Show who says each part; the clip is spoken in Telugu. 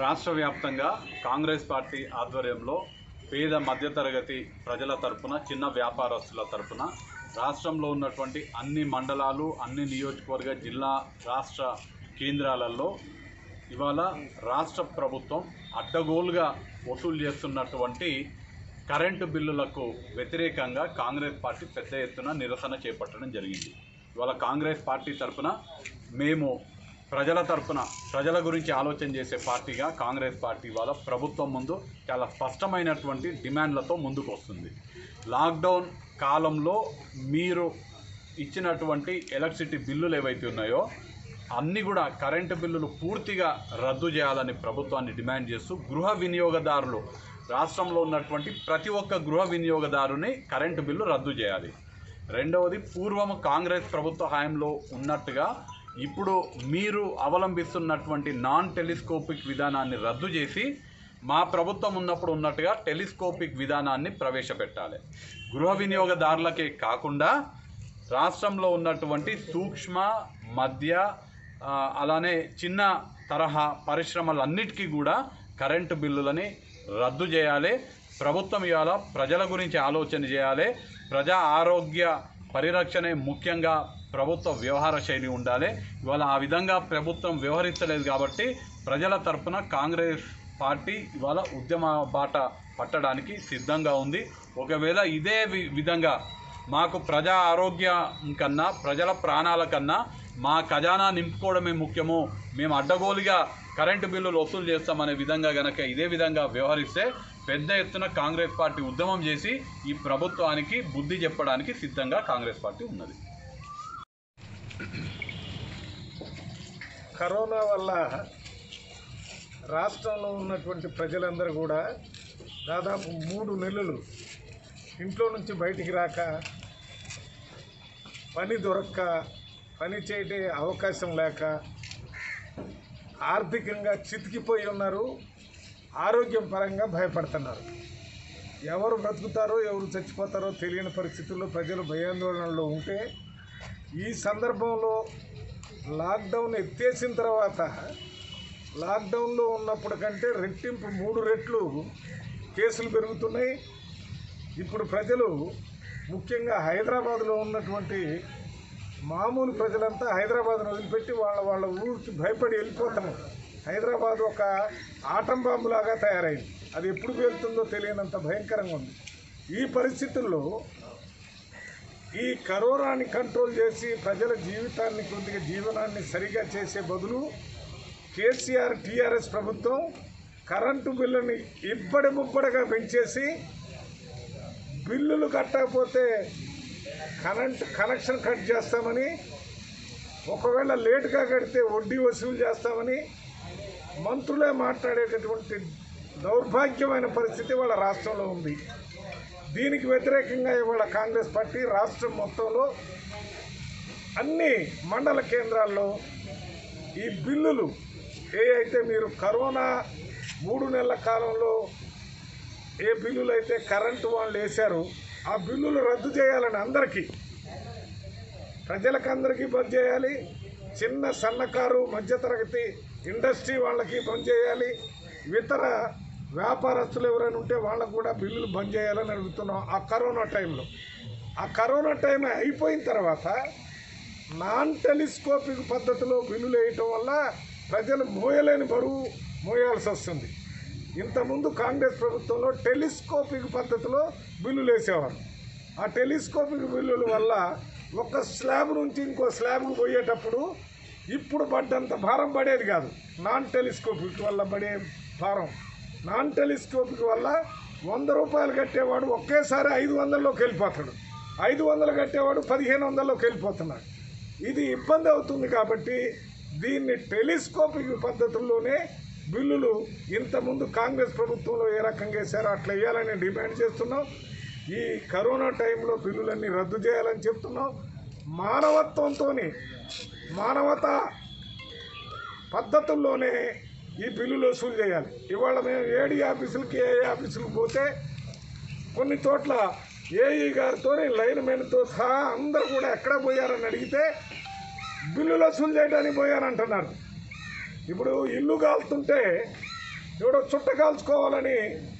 Speaker 1: రాష్ట్ర వ్యాప్తంగా కాంగ్రెస్ పార్టీ ఆధ్వర్యంలో పేద మధ్యతరగతి ప్రజల తరపున చిన్న వ్యాపారస్తుల తరపున రాష్ట్రంలో ఉన్నటువంటి అన్ని మండలాలు అన్ని నియోజకవర్గ జిల్లా రాష్ట్ర కేంద్రాలలో ఇవాళ రాష్ట్ర ప్రభుత్వం అడ్డగోలుగా వసూలు చేస్తున్నటువంటి కరెంటు బిల్లులకు వ్యతిరేకంగా కాంగ్రెస్ పార్టీ పెద్ద ఎత్తున నిరసన చేపట్టడం జరిగింది ఇవాళ కాంగ్రెస్ పార్టీ తరపున మేము ప్రజల తరపున ప్రజల గురించి ఆలోచన చేసే పార్టీగా కాంగ్రెస్ పార్టీ ఇవాళ ప్రభుత్వం ముందు చాలా స్పష్టమైనటువంటి డిమాండ్లతో ముందుకు వస్తుంది లాక్డౌన్ కాలంలో మీరు ఇచ్చినటువంటి ఎలక్ట్రిసిటీ బిల్లులు ఏవైతే ఉన్నాయో అన్నీ కూడా కరెంటు బిల్లులు పూర్తిగా రద్దు చేయాలని ప్రభుత్వాన్ని డిమాండ్ చేస్తూ గృహ వినియోగదారులు రాష్ట్రంలో ఉన్నటువంటి ప్రతి ఒక్క గృహ వినియోగదారుని కరెంటు బిల్లు రద్దు చేయాలి రెండవది పూర్వం కాంగ్రెస్ ప్రభుత్వ హయాంలో ఉన్నట్టుగా ఇప్పుడు మీరు అవలంబిస్తున్నటువంటి నాన్ టెలిస్కోపిక్ విధానాన్ని రద్దు చేసి మా ప్రభుత్వం ఉన్నప్పుడు ఉన్నట్టుగా టెలిస్కోపిక్ విధానాన్ని ప్రవేశపెట్టాలి గృహ వినియోగదారులకే కాకుండా రాష్ట్రంలో ఉన్నటువంటి సూక్ష్మ మధ్య ఆ, అలానే చిన్న తరహా పరిశ్రమలన్నిటికీ కూడా కరెంటు బిల్లులని రద్దు చేయాలి ప్రభుత్వం ఇవాళ ప్రజల గురించి ఆలోచన చేయాలి ప్రజా ఆరోగ్య పరిరక్షణే ముఖ్యంగా ప్రభుత్వ వ్యవహార శైలి ఉండాలి ఇవాళ ఆ విధంగా ప్రభుత్వం వ్యవహరించలేదు కాబట్టి ప్రజల తరపున కాంగ్రెస్ పార్టీ ఇవాళ ఉద్యమ బాట పట్టడానికి సిద్ధంగా ఉంది ఒకవేళ ఇదే వి- విధంగా మాకు ప్రజా ఆరోగ్యం కన్నా ప్రజల ప్రాణాల కన్నా మా ఖజానా నింపుకోవడమే ముఖ్యము మేము అడ్డగోలుగా కరెంటు బిల్లులు వసూలు చేస్తామనే విధంగా గనక ఇదే విధంగా వ్యవహరిస్తే పెద్ద ఎత్తున కాంగ్రెస్ పార్టీ ఉద్యమం చేసి ఈ ప్రభుత్వానికి బుద్ధి చెప్పడానికి సిద్ధంగా కాంగ్రెస్ పార్టీ ఉన్నది
Speaker 2: కరోనా వల్ల రాష్ట్రంలో ఉన్నటువంటి ప్రజలందరూ కూడా దాదాపు మూడు నెలలు ఇంట్లో నుంచి బయటికి రాక పని దొరక్క పని చేయటే అవకాశం లేక ఆర్థికంగా చితికిపోయి ఉన్నారు ఆరోగ్యం పరంగా భయపడుతున్నారు ఎవరు బ్రతుకుతారో ఎవరు చచ్చిపోతారో తెలియని పరిస్థితుల్లో ప్రజలు భయాందోళనలో ఉంటే ఈ సందర్భంలో లాక్డౌన్ ఎత్తేసిన తర్వాత లాక్డౌన్లో ఉన్నప్పుడు కంటే రెట్టింపు మూడు రెట్లు కేసులు పెరుగుతున్నాయి ఇప్పుడు ప్రజలు ముఖ్యంగా హైదరాబాద్లో ఉన్నటువంటి మామూలు ప్రజలంతా హైదరాబాద్ను వదిలిపెట్టి వాళ్ళ వాళ్ళ ఊరికి భయపడి వెళ్ళిపోతున్నారు హైదరాబాద్ ఒక ఆటం బాంబులాగా తయారైంది అది ఎప్పుడు పేలుతుందో తెలియనంత భయంకరంగా ఉంది ఈ పరిస్థితుల్లో ఈ కరోనాని కంట్రోల్ చేసి ప్రజల జీవితాన్ని కొద్దిగా జీవనాన్ని సరిగా చేసే బదులు కేసీఆర్ టీఆర్ఎస్ ప్రభుత్వం కరెంటు బిల్లుని ఇబ్బడి ముబ్బడిగా పెంచేసి బిల్లులు కట్టకపోతే కరెంట్ కనెక్షన్ కట్ చేస్తామని ఒకవేళ లేటుగా కడితే వడ్డీ వసూలు చేస్తామని మంత్రులే మాట్లాడేటటువంటి దౌర్భాగ్యమైన పరిస్థితి వాళ్ళ రాష్ట్రంలో ఉంది దీనికి వ్యతిరేకంగా ఇవాళ కాంగ్రెస్ పార్టీ రాష్ట్రం మొత్తంలో అన్ని మండల కేంద్రాల్లో ఈ బిల్లులు ఏ అయితే మీరు కరోనా మూడు నెలల కాలంలో ఏ బిల్లులు అయితే కరెంటు వాళ్ళు వేశారో ఆ బిల్లులు రద్దు చేయాలని అందరికీ ప్రజలకు అందరికీ బంద్ చేయాలి చిన్న సన్నకారు మధ్యతరగతి ఇండస్ట్రీ వాళ్ళకి బంద్ చేయాలి ఇతర వ్యాపారస్తులు ఎవరైనా ఉంటే వాళ్ళకు కూడా బిల్లులు బంద్ చేయాలని అడుగుతున్నాం ఆ కరోనా టైంలో ఆ కరోనా టైం అయిపోయిన తర్వాత నాన్ టెలిస్కోపిక్ పద్ధతిలో బిల్లులు వేయటం వల్ల ప్రజలు మోయలేని బరువు మోయాల్సి వస్తుంది ఇంతకుముందు కాంగ్రెస్ ప్రభుత్వంలో టెలిస్కోపిక్ పద్ధతిలో బిల్లులు వేసేవారు ఆ టెలిస్కోపిక్ బిల్లుల వల్ల ఒక స్లాబ్ నుంచి ఇంకో స్లాబ్కు పోయేటప్పుడు ఇప్పుడు పడ్డంత భారం పడేది కాదు నాన్ టెలిస్కోపిక్ వల్ల పడే భారం నాన్ టెలిస్కోపిక్ వల్ల వంద రూపాయలు కట్టేవాడు ఒకేసారి ఐదు వందల్లోకి వెళ్ళిపోతాడు ఐదు వందలు కట్టేవాడు పదిహేను వందల్లోకి వెళ్ళిపోతున్నాడు ఇది ఇబ్బంది అవుతుంది కాబట్టి దీన్ని టెలిస్కోపిక్ పద్ధతుల్లోనే బిల్లులు ఇంతకుముందు కాంగ్రెస్ ప్రభుత్వంలో ఏ రకంగా వేశారో అట్లా వేయాలని డిమాండ్ చేస్తున్నాం ఈ కరోనా టైంలో బిల్లులన్నీ రద్దు చేయాలని చెప్తున్నాం మానవత్వంతో మానవత పద్ధతుల్లోనే ఈ బిల్లులు వసూలు చేయాలి ఇవాళ మేము ఏడి ఆఫీసులకి ఏ ఆఫీసులకు పోతే కొన్ని చోట్ల ఏఈ గారితో లైన్ మెన్తో సహా అందరూ కూడా ఎక్కడ పోయారని అడిగితే బిల్లులు వసూలు చేయడానికి పోయారంటున్నారు ఇప్పుడు ఇల్లు కాలుతుంటే ఎవడో చుట్ట కాల్చుకోవాలని